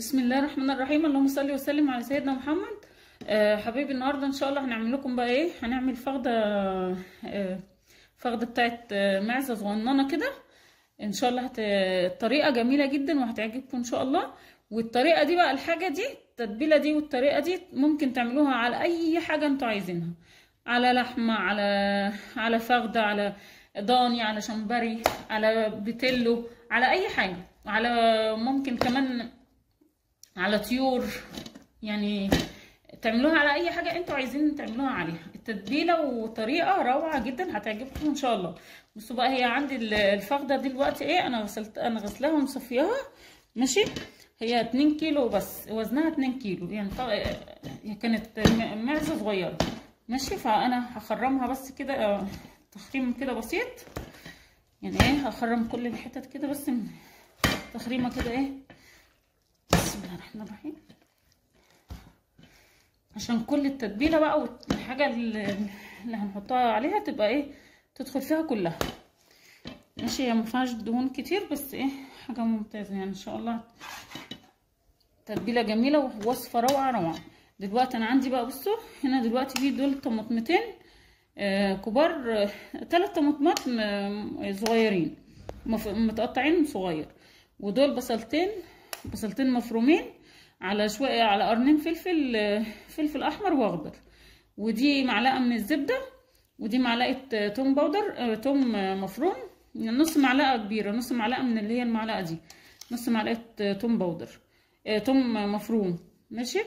بسم الله الرحمن الرحيم اللهم صل وسلم على سيدنا محمد آه حبايبي النهارده ان شاء الله هنعمل لكم بقى ايه هنعمل فخده آه فخده بتاعت آه معزه صغننه كده ان شاء الله هت... الطريقه جميله جدا وهتعجبكم ان شاء الله والطريقه دي بقى الحاجه دي التتبيله دي والطريقه دي ممكن تعملوها على اي حاجه انتوا عايزينها على لحمه على على فخده على ضاني على شمبري على بتلو على اي حاجه على ممكن كمان على طيور يعني تعملوها على اي حاجه انتوا عايزين تعملوها عليها التتبيله وطريقه روعه جدا هتعجبكم ان شاء الله بصوا بقى هي عندي الفخده دلوقتي ايه انا غسلت انا غسلاها ومصفياها ماشي هي 2 كيلو بس وزنها 2 كيلو يعني ف... هي كانت معزه صغيره ماشي فانا هخرمها بس كده تخريم كده بسيط يعني ايه هخرم كل الحتت كده بس تخريمه كده ايه بسم الله الرحمن الرحيم عشان كل التتبيله بقى والحاجه اللي هنحطها عليها تبقى ايه تدخل فيها كلها ماشي هي مفيهاش دهون كتير بس ايه حاجه ممتازه يعني ان شاء الله تتبيله جميله ووصفه روعه روعه دلوقتي انا عندي بقى بصوا هنا دلوقتي في دول طماطمتين آه كبار آه ثلاث طماطمات صغيرين متقطعين صغير ودول بصلتين بصلتين مفرومين على شويه على قرنين فلفل فلفل احمر واخضر ودي معلقه من الزبده ودي معلقه توم باودر توم مفروم نص معلقه كبيره نص معلقه من اللي هي المعلقه دي نص معلقه توم باودر توم مفروم ماشي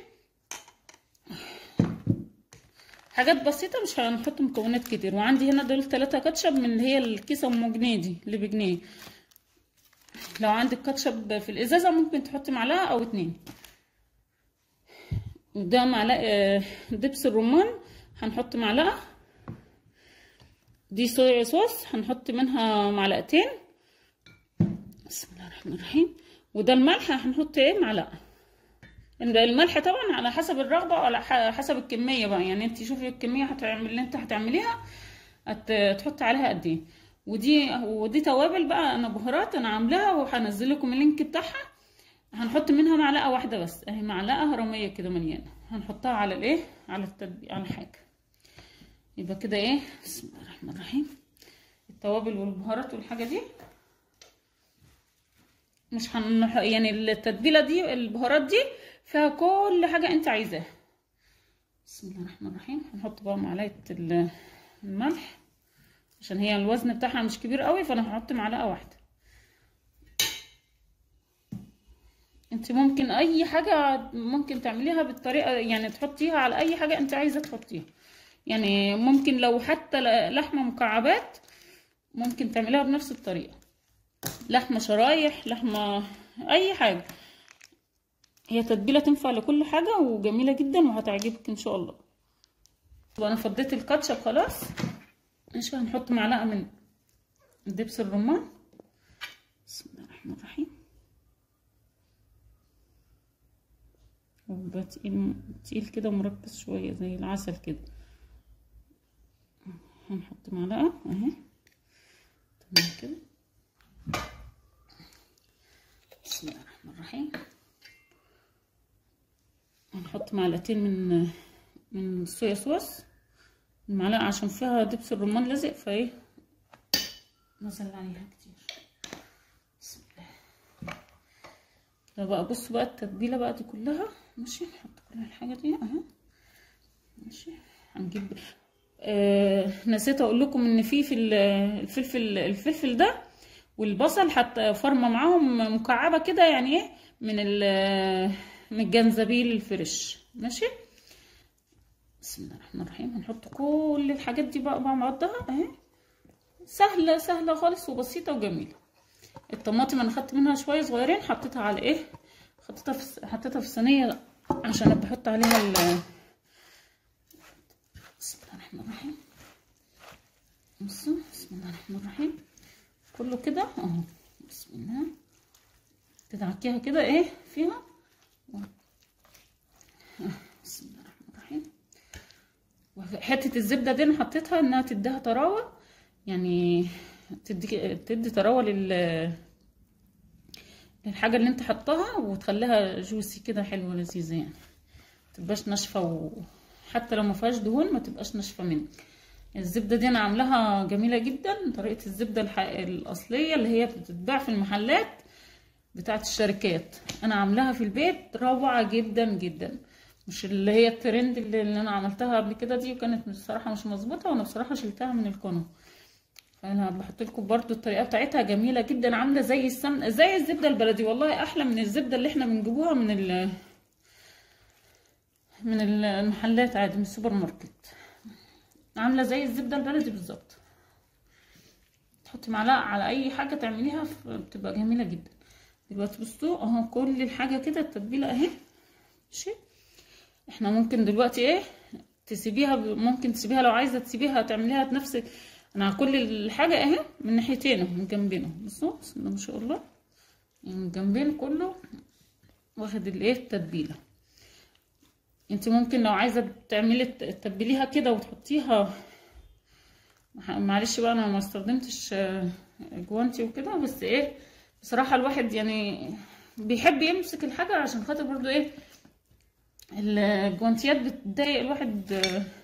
حاجات بسيطه مش هنحط مكونات كتير وعندي هنا دول ثلاثة كاتشب من اللي هي الكيسه ام جنيه دي اللي بجنيه لو عندك كاتشب في الازازه ممكن تحطي معلقه او اتنين ده معلقه دبس الرمان هنحط معلقه دي صويا صوص هنحط منها معلقتين بسم الله الرحمن الرحيم وده الملح هنحط ايه معلقه الملح طبعا على حسب الرغبه وعلى حسب الكميه بقى يعني انت شوفي الكميه هتعمل اللي انت هتعمليها هتحطي عليها قد ايه ودي ودي توابل بقى انا بهارات انا عاملاها وهنزل لكم اللينك بتاعها هنحط منها معلقه واحده بس اهي معلقه هرميه كده مليانه هنحطها على الايه على التتبيل على حاجه يبقى كده ايه بسم الله الرحمن الرحيم التوابل والبهارات والحاجه دي مش هن يعني التتبيله دي البهارات دي فيها كل حاجه انت عايزاها بسم الله الرحمن الرحيم هنحط بقى معلقه الملح عشان هي الوزن بتاعها مش كبير قوي فانا هحط معلقه واحده انت ممكن اي حاجه ممكن تعمليها بالطريقه يعني تحطيها على اي حاجه انت عايزه تحطيها يعني ممكن لو حتى لحمه مكعبات ممكن تعمليها بنفس الطريقه لحمه شرايح لحمه اي حاجه هي تتبيله تنفع لكل حاجه وجميله جدا وهتعجبك ان شاء الله وانا فضيت الكاتشب خلاص ماشي هنحط معلقه من دبس الرمان بسم الله الرحمن الرحيم ويبقى تقيل تقيل كده مركز شويه زي العسل كده هنحط معلقه اهي تمام كده بسم الله الرحمن الرحيم هنحط معلقتين من من الصويا صوص المعلقه عشان فيها دبس الرمان لازق فايه نزل عليها كتير بسم الله كده بقى بصوا بقى التتبيله بقى دي كلها ماشي نحط كل الحاجه دي اهي ماشي هنجيب آه نسيت اقول لكم ان في في الفلفل الفلفل ده والبصل حتى فرمه معاهم مكعبه كده يعني ايه من من الجنزبيل الفريش ماشي بسم الله الرحمن الرحيم هنحط كل الحاجات دي بقى مع بعضها اهي سهله سهله خالص وبسيطه وجميله الطماطم انا خدت منها شويه صغيرين حطيتها على ايه حطيتها في حطيتها في صينيه عشان بحط عليها ال بسم الله الرحمن الرحيم بصوا بسم الله الرحمن الرحيم كله كده اهو بسم الله تدعكيها كده ايه فيها بسم الله الرحمن الرحيم حته الزبده دي انا حطيتها انها تديها طراوه يعني تدي تدي طراوه لل الحاجه اللي انت حطاها وتخليها جوسي كده حلوه لذيذه يعني متبقاش ناشفه وحتى لو ما فيهاش دهون ما تبقاش ناشفه منك الزبده دي انا عاملاها جميله جدا طريقه الزبده الح... الاصليه اللي هي بتتباع في المحلات بتاعه الشركات انا عاملاها في البيت روعه جدا جدا مش اللي هي الترند اللي, اللي انا عملتها قبل كده دي وكانت بصراحه مش مظبوطه وانا بصراحه شلتها من القناه فانا بحط لكم برده الطريقه بتاعتها جميله جدا عامله زي السمنه زي الزبده البلدي والله احلى من الزبده اللي احنا بنجيبوها من ال من المحلات عادي من السوبر ماركت عامله زي الزبده البلدي بالظبط تحطي معلقه على اي حاجه تعمليها بتبقى جميله جدا دلوقتي بصوا اهو كل الحاجه كده التتبيله اهي ماشي احنا ممكن دلوقتي ايه تسيبيها ممكن تسيبيها لو عايزه تسيبيها تعمليها بنفس انا كل الحاجه اهي من ناحيتين من جنبين بصوا بسم الله ما شاء الله يعني من جنبين كله واخد الايه التتبيله انت ممكن لو عايزه تعملي تتبليها كده وتحطيها معلش بقى انا ما استخدمتش جوانتي وكده بس ايه بصراحه الواحد يعني بيحب يمسك الحاجه عشان خاطر برضو ايه الجوانتيات بتضايق الواحد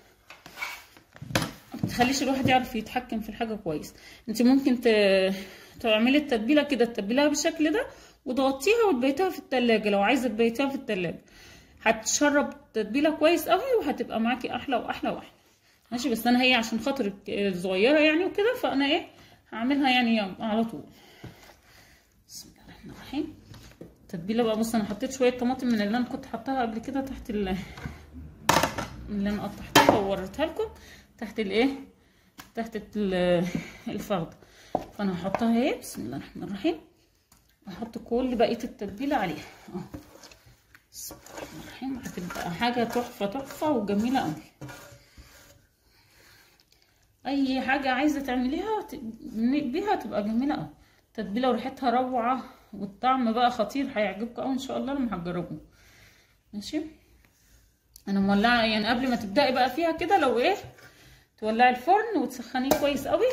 ما بتخليش الواحد يعرف يتحكم في الحاجه كويس انت ممكن تعملي التتبيله كده تتبليها بالشكل ده وتغطيها وتبيتها في التلاجة لو عايزه تبيتها في التلاجة هتشرب تتبيله كويس قوي وهتبقى معاكي احلى واحلى واحلى ماشي بس انا هي عشان خاطر صغيره يعني وكده فانا ايه هعملها يعني على طول بسم الله الرحمن الرحيم التتبيله بقى بص انا حطيت شويه طماطم من اللي انا كنت حطاها قبل كده تحت ال اللي انا قطعتها ووريتها لكم تحت الايه تحت الفخده فانا هحطها اهي بسم الله الرحمن الرحيم احط كل بقيه التتبيله عليها اهو بسم الله الرحمن الرحيم هتبقى حاجه تحفه تحفه وجميله قوي اي حاجه عايزه تعمليها بيها تبقى جميله قوي التتبيله وريحتها روعه والطعم بقى خطير هيعجبكم قوي ان شاء الله لما هتجربوه ماشي انا مولعه يعني قبل ما تبداي بقى فيها كده لو ايه تولعي الفرن وتسخنيه كويس قوي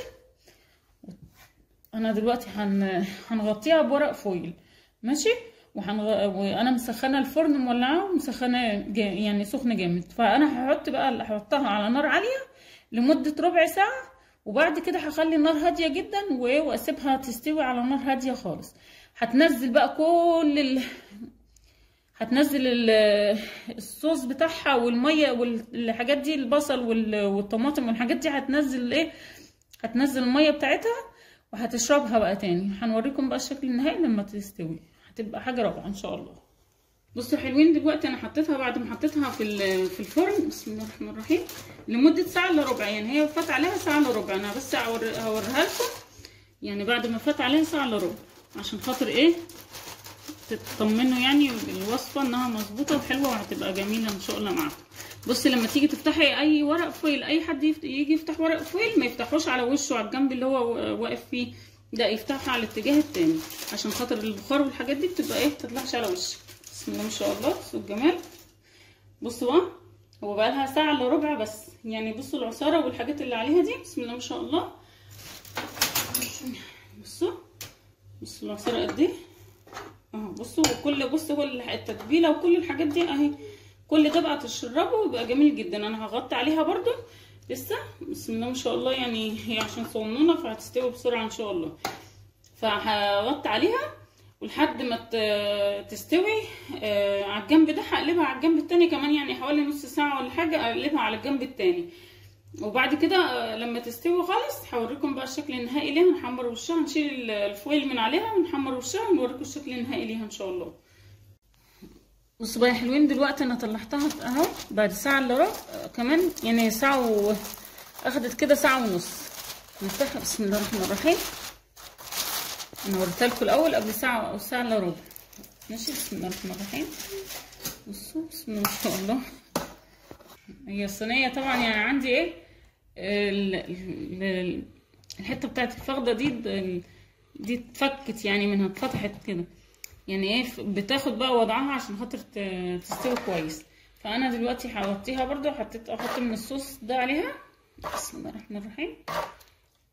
انا دلوقتي هن... هنغطيها بورق فويل ماشي وهنغ... وانا مسخنه الفرن مولعاه ومسخناه جا... يعني سخن جامد فانا هحط بقى هحطها على نار عاليه لمده ربع ساعه وبعد كده هخلي النار هاديه جدا واسيبها تستوي على نار هاديه خالص هتنزل بقى كل ال... هتنزل ال... الصوص بتاعها والميه والحاجات دي البصل وال... والطماطم والحاجات دي هتنزل ايه هتنزل الميه بتاعتها وهتشربها بقى تاني هنوريكم بقى الشكل النهائي لما تستوي هتبقى حاجه روعه ان شاء الله بصوا حلوين دلوقتي انا حطيتها بعد ما حطيتها في في الفرن بسم الله الرحمن الرحيم لمده ساعه الا ربع يعني هي فات عليها ساعه الا ربع انا بس هوريها لكم يعني بعد ما فات عليها ساعه الا ربع عشان خاطر ايه تطمنوا يعني الوصفه انها مظبوطه وحلوه وهتبقى جميله ان شاء الله معاكم بصي لما تيجي تفتحي اي ورق فويل اي حد يجي يفتح ورق فويل ما يفتحوش على وشه على الجنب اللي هو واقف فيه لا يفتحها على الاتجاه التاني عشان خاطر البخار والحاجات دي بتبقى ايه متطلعش على وشك بسم الله ما شاء الله بصوا الجمال بصوا بقى هو بقى لها ساعه الا ربع بس يعني بصوا العصاره والحاجات اللي عليها دي بسم الله ما شاء الله بصوا بصوا العصاره قد ايه اهو بصوا كل بصوا كل التتبيله وكل الحاجات دي اهي كل ده بقى تشربه ويبقى جميل جدا انا هغطي عليها برده لسه بسم الله ما شاء الله يعني هي عشان صغنونه فهتستوي بسرعه ان شاء الله فهغطي عليها ولحد ما تستوي آه على الجنب ده هقلبها على الجنب التاني كمان يعني حوالي نص ساعه ولا حاجه اقلبها على الجنب التاني وبعد كده آه لما تستوي خالص هوريكم بقى الشكل النهائي ليها نحمر وشها نشيل الفويل من عليها ونحمر وشها ونوريكم الشكل النهائي ليها ان شاء الله بصوا بقى حلوين دلوقتي انا طلعتها اهو بعد ساعه الا ربع كمان يعني ساعه و... اخدت كده ساعه ونص نفتحها بسم الله الرحمن الرحيم انا وريتها لكم الاول قبل ساعه او ساعه الا ربع ماشي بسم الله الرحمن الرحيم بصوا بسم الله ما شاء الله هي الصينيه طبعا يعني عندي ايه ال... ال... الحته بتاعت الفخده دي دي اتفكت يعني منها اتفتحت كده يعني ايه بتاخد بقى وضعها عشان خاطر تستوي كويس فانا دلوقتي هغطيها برده حطيت احط من الصوص ده عليها بسم الله الرحمن الرحيم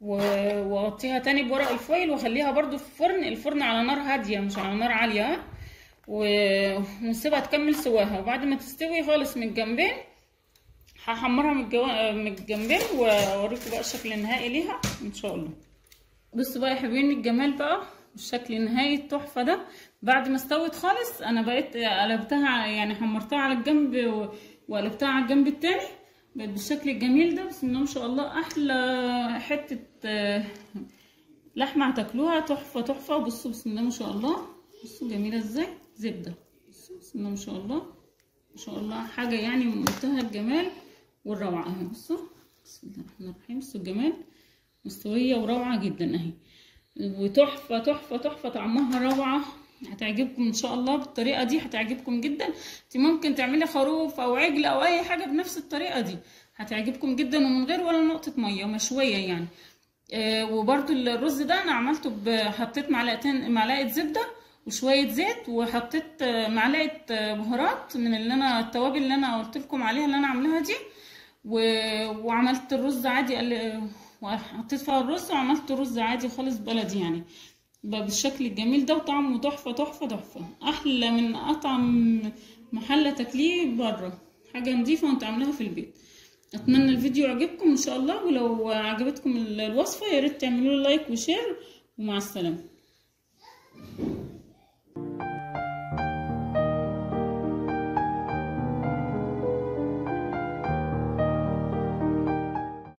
و- واغطيها تاني بورق الفويل واخليها برضو في الفرن الفرن على نار هاديه مش على نار عاليه ها؟ و- ونسيبها تكمل سواها وبعد ما تستوي خالص من الجنبين هحمرها من الجوا... من الجنبين واوريكم بقى الشكل النهائي ليها ان شاء الله بصوا بقى يا حبايبي الجمال بقى الشكل النهائي التحفه ده بعد ما استوت خالص انا بقيت قلبتها يعني حمرتها على الجنب و- وقلبتها على الجنب التاني بقت بالشكل الجميل ده بسم الله ما شاء الله احلى حته آه، لحمه هتاكلوها تحفه تحفه بصوا بسم الله ما شاء الله بصوا جميله ازاي زبده بصوا بسم الله ما شاء الله ما شاء الله حاجه يعني منتهى الجمال والروعه اهي بصوا بسم الله الرحمن الرحيم بصوا الجمال مستويه وروعه جدا اهي وتحفه تحفه تحفه طعمها روعه هتعجبكم ان شاء الله بالطريقه دي هتعجبكم جدا انت ممكن تعملي خروف او عجل او اي حاجه بنفس الطريقه دي هتعجبكم جدا ومن غير ولا نقطه ميه مشويه يعني آه وبرده الرز ده انا عملته ب- حطيت معلقتين معلقه زبده وشويه زيت وحطيت آه، معلقه آه، بهارات من اللي انا التوابل اللي انا قلت لكم عليها اللي انا عاملاها دي و... وعملت الرز عادي قل... وحطيت فيها الرز وعملت رز عادي خالص بلدي يعني بقى بالشكل الجميل ده وطعمه تحفه تحفه تحفه احلى من اطعم محل تاكليه بره حاجه نظيفه وانت عاملاها في البيت اتمنى الفيديو يعجبكم ان شاء الله ولو عجبتكم الوصفه يا ريت تعملوا لايك وشير ومع السلامه